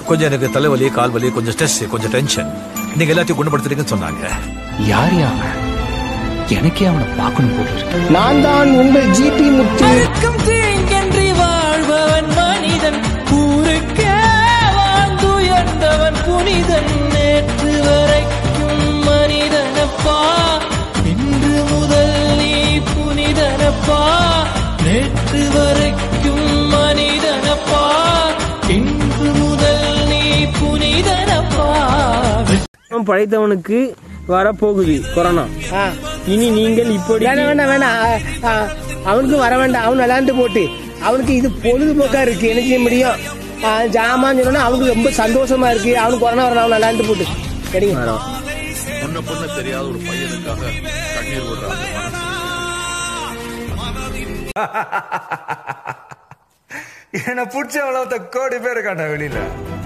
கொஞ்சம் எனக்கு தலைவலி கால் வலி கொஞ்சம் ஸ்ட்ரெஸ் கொஞ்சம் டென்ஷன் நீங்க எல்லாத்தையும் குணப்படுத்துறீங்கன்னு சொன்னாங்க யார் அவன் எனக்கே அவனை பார்க்கணும் போல இருக்கு நான் தான் உங்கள் ஜிபி முத்து மறுக்கும் தீங்கன்றி வாழ்பவன் மனிதன் ஊருக்கே வாழ்ந்துயர்ந்தவன் புனிதன் நேற்று வரைக்கும் மனிதனப்பா இன்று முதல் நீ புனிதனப்பா நேற்று வரைக்கும் மனிதனப்பா இன்று முதல் நீ புனிதனப்பா படைத்தவனுக்கு வரப்போகுது கொரோனா இனி நீங்கள் இப்படி வேண்டாம் வேண்டாம் வேண்டாம் ஆ, ஆ, அவனுக்கு வர வேண்டாம் அவன் விளையாண்டு போட்டு அவனுக்கு இது பொழுதுபோக்கா இருக்கு என்ன செய்ய முடியும் ஆ, ஜாமான்னு சொன்னா அவனுக்கு ரொம்ப சந்தோஷமா இருக்கு அவனுக்கு கொரோனா வரணும் அவன் விளையாண்டு போட்டு கிடைக்கும் மேடம் பொண்ணு பொண்ணு தெரியாத ஒரு பையனுக்காக கண்ணீர் விடுறாங்க என்ன பிடிச்ச கோடி பேர் இருக்காண்டா வெளியில